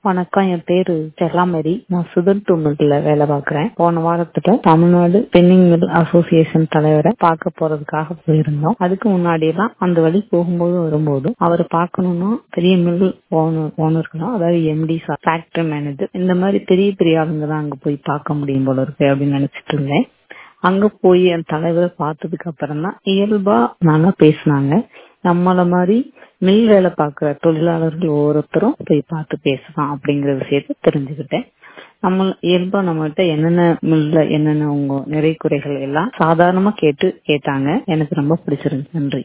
வணக்கம் என் பேரு செல்லாமேரி நான் சுதன் மில்ல வேலை பார்க்கிறேன் போன வாரத்துல தமிழ்நாடு ஸ்பின்னிங் மில் அசோசியேஷன் தலைவரை பார்க்க போறதுக்காக போயிருந்தோம் அதுக்கு முன்னாடி எல்லாம் அந்த வழி போகும்போது வரும்போது அவரை பார்க்கணும்னா பெரிய மில் ஓனர் ஓனர்களா அதாவது எம்டி ஃபேக்டரி மேனேஜர் இந்த மாதிரி பெரிய பெரிய ஆளுங்க தான் அங்க போய் பார்க்க முடியும் போல இருக்கு அப்படின்னு நினைச்சிட்டு இருந்தேன் அங்க போய் என் தலைவரை பார்த்ததுக்கு அப்புறம் தான் இயல்பா நல்லா பேசினாங்க நம்மள மாதிரி மில் வேலை பார்க்குற தொழிலாளர்கள் ஒவ்வொருத்தரும் போய் பார்த்து பேசலாம் அப்படிங்கிற விஷயத்த தெரிஞ்சுக்கிட்டேன் நம்ம இயல்பா நம்மகிட்ட என்னென்ன மில்ல என்னென்ன உங்க நிறை குறைகள் எல்லாம் சாதாரணமா கேட்டு கேட்டாங்க எனக்கு ரொம்ப பிடிச்சிருந்துச்சு நன்றி